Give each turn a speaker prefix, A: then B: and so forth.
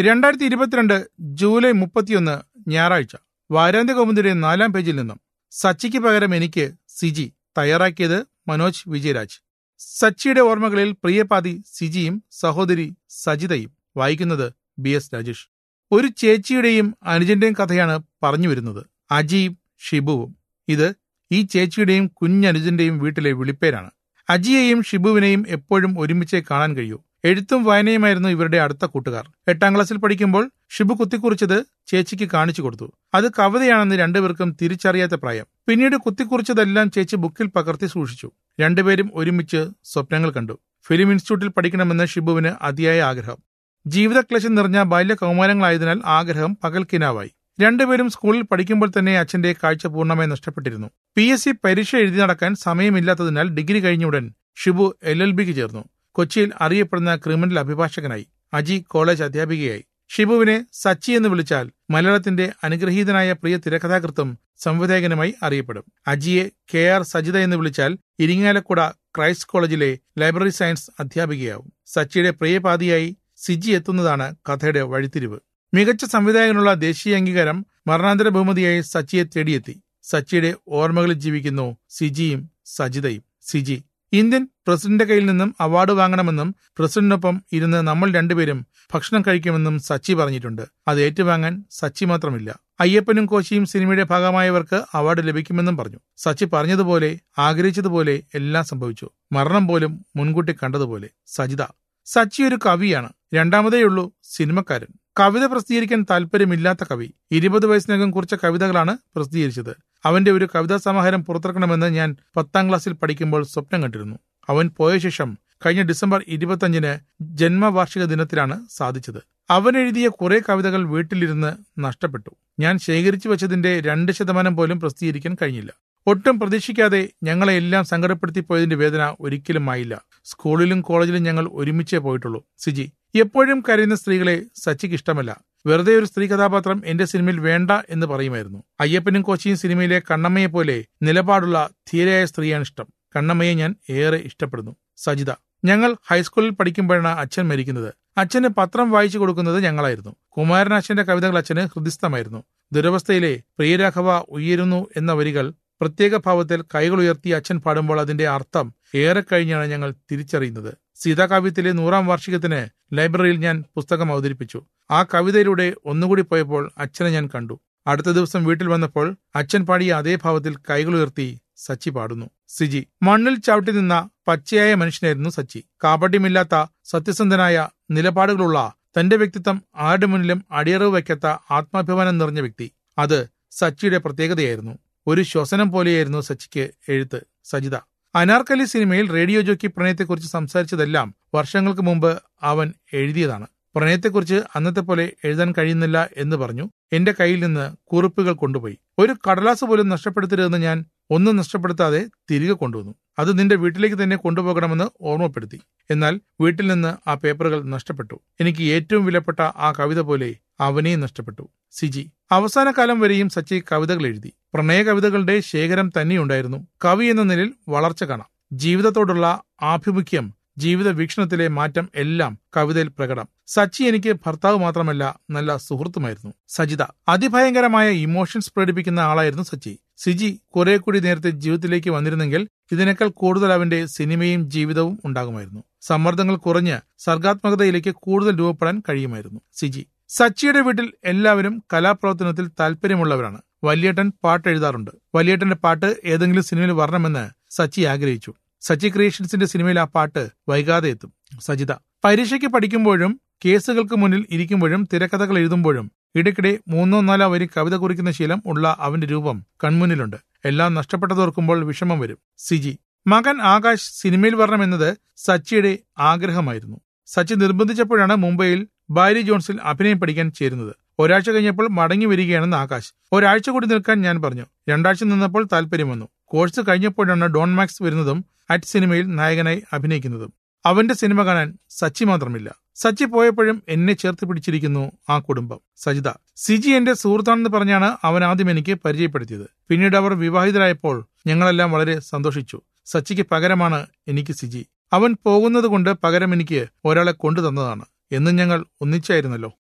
A: രണ്ടായിരത്തി ഇരുപത്തിരണ്ട് ജൂലൈ മുപ്പത്തിയൊന്ന് ഞായറാഴ്ച വാരാന്ത്യ കൗമുദിയുടെ നാലാം പേജിൽ നിന്നും സച്ചിക്ക് പകരം എനിക്ക് സിജി തയ്യാറാക്കിയത് മനോജ് വിജയരാജ് സച്ചിയുടെ ഓർമ്മകളിൽ പ്രിയപാതി സിജിയും സഹോദരി സജിതയും വായിക്കുന്നത് ബി എസ് രാജേഷ് ഒരു ചേച്ചിയുടെയും അനുജന്റെയും കഥയാണ് പറഞ്ഞു വരുന്നത് അജിയും ഷിബുവും ഇത് ഈ ചേച്ചിയുടെയും കുഞ്ഞനുജന്റെയും വീട്ടിലെ വിളിപ്പേരാണ് അജിയെയും ഷിബുവിനെയും എപ്പോഴും ഒരുമിച്ചേ കാണാൻ കഴിയൂ എഴുത്തും വായനയുമായിരുന്നു ഇവരുടെ അടുത്ത കൂട്ടുകാർ എട്ടാം ക്ലാസ്സിൽ പഠിക്കുമ്പോൾ ഷിബു കുത്തിക്കുറിച്ചത് ചേച്ചിക്ക് കാണിച്ചു കൊടുത്തു അത് കവിതയാണെന്ന് രണ്ടുപേർക്കും തിരിച്ചറിയാത്ത പ്രായം പിന്നീട് കുത്തിക്കുറിച്ചതെല്ലാം ചേച്ചി ബുക്കിൽ പകർത്തി സൂക്ഷിച്ചു രണ്ടുപേരും ഒരുമിച്ച് സ്വപ്നങ്ങൾ കണ്ടു ഫിലിം ഇൻസ്റ്റിറ്റ്യൂട്ടിൽ പഠിക്കണമെന്ന് ഷിബുവിന് അതിയായ ആഗ്രഹം ജീവിതക്ലേശം നിറഞ്ഞ ബാല്യ കൗമാരങ്ങളായതിനാൽ ആഗ്രഹം പകൽക്കിനാവായി രണ്ടുപേരും സ്കൂളിൽ പഠിക്കുമ്പോൾ തന്നെ അച്ഛന്റെ കാഴ്ച പൂർണ്ണമായി നഷ്ടപ്പെട്ടിരുന്നു പി എസ് സി പരീക്ഷ എഴുതി നടക്കാൻ സമയമില്ലാത്തതിനാൽ ഡിഗ്രി കഴിഞ്ഞ ഉടൻ ഷിബു എൽ എൽ ബിക്ക് ചേർന്നു കൊച്ചിയിൽ അറിയപ്പെടുന്ന ക്രിമിനൽ അഭിഭാഷകനായി അജി കോളേജ് അധ്യാപികയായി ഷിബുവിനെ സച്ചി എന്ന് വിളിച്ചാൽ മലയാളത്തിന്റെ അനുഗ്രഹീതനായ പ്രിയ തിരക്കഥാകൃത്തും സംവിധായകനുമായി അറിയപ്പെടും അജിയെ കെ ആർ സജിത എന്ന് വിളിച്ചാൽ ഇരിങ്ങാലക്കുട ക്രൈസ്റ്റ് കോളേജിലെ ലൈബ്രറി സയൻസ് അധ്യാപികയാവും സച്ചിയുടെ പ്രിയപാതിയായി സിജി എത്തുന്നതാണ് കഥയുടെ വഴിത്തിരിവ് മികച്ച സംവിധായകനുള്ള ദേശീയ അംഗീകാരം മരണാന്തര ബഹുമതിയായി സച്ചിയെ തേടിയെത്തി സച്ചിയുടെ ഓർമ്മകളിൽ ജീവിക്കുന്നു സിജിയും സജിതയും സിജി ഇന്ത്യൻ പ്രസിഡന്റ് കയ്യിൽ നിന്നും അവാർഡ് വാങ്ങണമെന്നും പ്രസിഡന്റിനൊപ്പം ഇരുന്ന് നമ്മൾ രണ്ടുപേരും ഭക്ഷണം കഴിക്കുമെന്നും സച്ചി പറഞ്ഞിട്ടുണ്ട് അത് ഏറ്റുവാങ്ങാൻ സച്ചി മാത്രമില്ല അയ്യപ്പനും കോശിയും സിനിമയുടെ ഭാഗമായവർക്ക് അവാർഡ് ലഭിക്കുമെന്നും പറഞ്ഞു സച്ചി പറഞ്ഞതുപോലെ ആഗ്രഹിച്ചതുപോലെ എല്ലാം സംഭവിച്ചു മരണം പോലും മുൻകൂട്ടി കണ്ടതുപോലെ സജിത സച്ചി ഒരു കവിയാണ് രണ്ടാമതേയുള്ളൂ സിനിമക്കാരൻ കവിത പ്രസിദ്ധീകരിക്കാൻ താല്പര്യമില്ലാത്ത കവി ഇരുപത് വയസ്സിനകം കുറിച്ച കവിതകളാണ് പ്രസിദ്ധീകരിച്ചത് അവന്റെ ഒരു കവിതാ സമാഹാരം പുറത്തിറക്കണമെന്ന് ഞാൻ പത്താം ക്ലാസ്സിൽ പഠിക്കുമ്പോൾ സ്വപ്നം കണ്ടിരുന്നു അവൻ പോയ ശേഷം കഴിഞ്ഞ ഡിസംബർ ഇരുപത്തഞ്ചിന് ജന്മവാർഷിക ദിനത്തിലാണ് സാധിച്ചത് അവൻ എഴുതിയ കുറെ കവിതകൾ വീട്ടിലിരുന്ന് നഷ്ടപ്പെട്ടു ഞാൻ ശേഖരിച്ചു വെച്ചതിന്റെ രണ്ട് ശതമാനം പോലും പ്രസിദ്ധീകരിക്കാൻ കഴിഞ്ഞില്ല ഒട്ടും പ്രതീക്ഷിക്കാതെ ഞങ്ങളെ എല്ലാം സങ്കടപ്പെടുത്തി പോയതിന്റെ വേദന ഒരിക്കലും ആയില്ല സ്കൂളിലും കോളേജിലും ഞങ്ങൾ ഒരുമിച്ചേ പോയിട്ടുള്ളൂ സിജി എപ്പോഴും കരയുന്ന സ്ത്രീകളെ സച്ചിക്ക് ഇഷ്ടമല്ല വെറുതെ ഒരു സ്ത്രീ കഥാപാത്രം എന്റെ സിനിമയിൽ വേണ്ട എന്ന് പറയുമായിരുന്നു അയ്യപ്പനും കോച്ചിയും സിനിമയിലെ കണ്ണമ്മയെ പോലെ നിലപാടുള്ള ധീരയായ സ്ത്രീയാണ് ഇഷ്ടം കണ്ണമ്മയെ ഞാൻ ഏറെ ഇഷ്ടപ്പെടുന്നു സജിത ഞങ്ങൾ ഹൈസ്കൂളിൽ പഠിക്കുമ്പോഴാണ് അച്ഛൻ മരിക്കുന്നത് അച്ഛന് പത്രം വായിച്ചു കൊടുക്കുന്നത് ഞങ്ങളായിരുന്നു കുമാരനാശന്റെ കവിതകൾ അച്ഛന് ഹൃദിസ്ഥമായിരുന്നു ദുരവസ്ഥയിലെ പ്രിയരാഘവ ഉയരുന്നു എന്ന വരികൾ പ്രത്യേക ഭാവത്തിൽ കൈകൾ ഉയർത്തി അച്ഛൻ പാടുമ്പോൾ അതിന്റെ അർത്ഥം ഏറെ കഴിഞ്ഞാണ് ഞങ്ങൾ തിരിച്ചറിയുന്നത് സീതാകാവ്യത്തിലെ നൂറാം വാർഷികത്തിന് ലൈബ്രറിയിൽ ഞാൻ പുസ്തകം അവതരിപ്പിച്ചു ആ കവിതയിലൂടെ ഒന്നുകൂടി പോയപ്പോൾ അച്ഛനെ ഞാൻ കണ്ടു അടുത്ത ദിവസം വീട്ടിൽ വന്നപ്പോൾ അച്ഛൻ പാടിയ അതേ ഭാവത്തിൽ കൈകൾ ഉയർത്തി സച്ചി പാടുന്നു സിജി മണ്ണിൽ ചവിട്ടി നിന്ന പച്ചയായ മനുഷ്യനായിരുന്നു സച്ചി കാപട്യമില്ലാത്ത സത്യസന്ധനായ നിലപാടുകളുള്ള തന്റെ വ്യക്തിത്വം ആരുടെ മുന്നിലും അടിയറവ് വയ്ക്കാത്ത ആത്മാഭിമാനം നിറഞ്ഞ വ്യക്തി അത് സച്ചിയുടെ പ്രത്യേകതയായിരുന്നു ഒരു ശ്വസനം പോലെയായിരുന്നു സച്ചിക്ക് എഴുത്ത് സജിത അനാർക്കലി സിനിമയിൽ റേഡിയോ ജോക്കി പ്രണയത്തെക്കുറിച്ച് സംസാരിച്ചതെല്ലാം വർഷങ്ങൾക്ക് മുമ്പ് അവൻ എഴുതിയതാണ് പ്രണയത്തെക്കുറിച്ച് അന്നത്തെ പോലെ എഴുതാൻ കഴിയുന്നില്ല എന്ന് പറഞ്ഞു എന്റെ കയ്യിൽ നിന്ന് കുറിപ്പുകൾ കൊണ്ടുപോയി ഒരു കടലാസ് പോലും നഷ്ടപ്പെടുത്തരുതെന്ന് ഞാൻ ഒന്നും നഷ്ടപ്പെടുത്താതെ തിരികെ കൊണ്ടുവന്നു അത് നിന്റെ വീട്ടിലേക്ക് തന്നെ കൊണ്ടുപോകണമെന്ന് ഓർമ്മപ്പെടുത്തി എന്നാൽ വീട്ടിൽ നിന്ന് ആ പേപ്പറുകൾ നഷ്ടപ്പെട്ടു എനിക്ക് ഏറ്റവും വിലപ്പെട്ട ആ കവിത പോലെ അവനെയും നഷ്ടപ്പെട്ടു സിജി അവസാന കാലം വരെയും സച്ചി കവിതകൾ എഴുതി പ്രണയ കവിതകളുടെ ശേഖരം തന്നെയുണ്ടായിരുന്നു കവി എന്ന നിലയിൽ വളർച്ച കാണാം ജീവിതത്തോടുള്ള ആഭിമുഖ്യം ജീവിത വീക്ഷണത്തിലെ മാറ്റം എല്ലാം കവിതയിൽ പ്രകടം സച്ചി എനിക്ക് ഭർത്താവ് മാത്രമല്ല നല്ല സുഹൃത്തുമായിരുന്നു സജിത അതിഭയങ്കരമായ ഇമോഷൻസ് പ്രകടിപ്പിക്കുന്ന ആളായിരുന്നു സച്ചി സിജി കുറെ കൂടി നേരത്തെ ജീവിതത്തിലേക്ക് വന്നിരുന്നെങ്കിൽ ഇതിനേക്കാൾ കൂടുതൽ അവന്റെ സിനിമയും ജീവിതവും ഉണ്ടാകുമായിരുന്നു സമ്മർദ്ദങ്ങൾ കുറഞ്ഞ് സർഗാത്മകതയിലേക്ക് കൂടുതൽ രൂപപ്പെടാൻ കഴിയുമായിരുന്നു സിജി സച്ചിയുടെ വീട്ടിൽ എല്ലാവരും കലാപ്രവർത്തനത്തിൽ താല്പര്യമുള്ളവരാണ് വലിയേട്ടൻ പാട്ട് എഴുതാറുണ്ട് വലിയേട്ടന്റെ പാട്ട് ഏതെങ്കിലും സിനിമയിൽ വരണമെന്ന് സച്ചി ആഗ്രഹിച്ചു സച്ചി ക്രിയേഷൻസിന്റെ സിനിമയിൽ ആ പാട്ട് വൈകാതെ എത്തും സജിത പരീക്ഷയ്ക്ക് പഠിക്കുമ്പോഴും കേസുകൾക്ക് മുന്നിൽ ഇരിക്കുമ്പോഴും തിരക്കഥകൾ എഴുതുമ്പോഴും ഇടയ്ക്കിടെ മൂന്നോ നാലോ വരി കവിത കുറിക്കുന്ന ശീലം ഉള്ള അവന്റെ രൂപം കൺമുന്നിലുണ്ട് എല്ലാം നഷ്ടപ്പെട്ടതോർക്കുമ്പോൾ വിഷമം വരും സിജി മകൻ ആകാശ് സിനിമയിൽ വരണമെന്നത് സച്ചിയുടെ ആഗ്രഹമായിരുന്നു സച്ചി നിർബന്ധിച്ചപ്പോഴാണ് മുംബൈയിൽ ബാരി ജോൺസിൽ അഭിനയം പഠിക്കാൻ ചേരുന്നത് ഒരാഴ്ച കഴിഞ്ഞപ്പോൾ മടങ്ങി വരികയാണെന്ന് ആകാശ് ഒരാഴ്ച കൂടി നിൽക്കാൻ ഞാൻ പറഞ്ഞു രണ്ടാഴ്ച നിന്നപ്പോൾ താല്പര്യം വന്നു കോഴ്സ് കഴിഞ്ഞപ്പോഴാണ് ഡോൺ മാക്സ് വരുന്നതും അറ്റ് സിനിമയിൽ നായകനായി അഭിനയിക്കുന്നതും അവന്റെ സിനിമ കാണാൻ സച്ചി മാത്രമില്ല സച്ചി പോയപ്പോഴും എന്നെ ചേർത്ത് പിടിച്ചിരിക്കുന്നു ആ കുടുംബം സജിത സിജി എന്റെ സുഹൃത്താണെന്ന് പറഞ്ഞാണ് അവൻ ആദ്യം എനിക്ക് പരിചയപ്പെടുത്തിയത് പിന്നീട് അവർ വിവാഹിതരായപ്പോൾ ഞങ്ങളെല്ലാം വളരെ സന്തോഷിച്ചു സച്ചിക്ക് പകരമാണ് എനിക്ക് സിജി അവൻ പോകുന്നത് കൊണ്ട് പകരം എനിക്ക് ഒരാളെ കൊണ്ടു തന്നതാണ് എന്നും ഞങ്ങൾ ഒന്നിച്ചായിരുന്നല്ലോ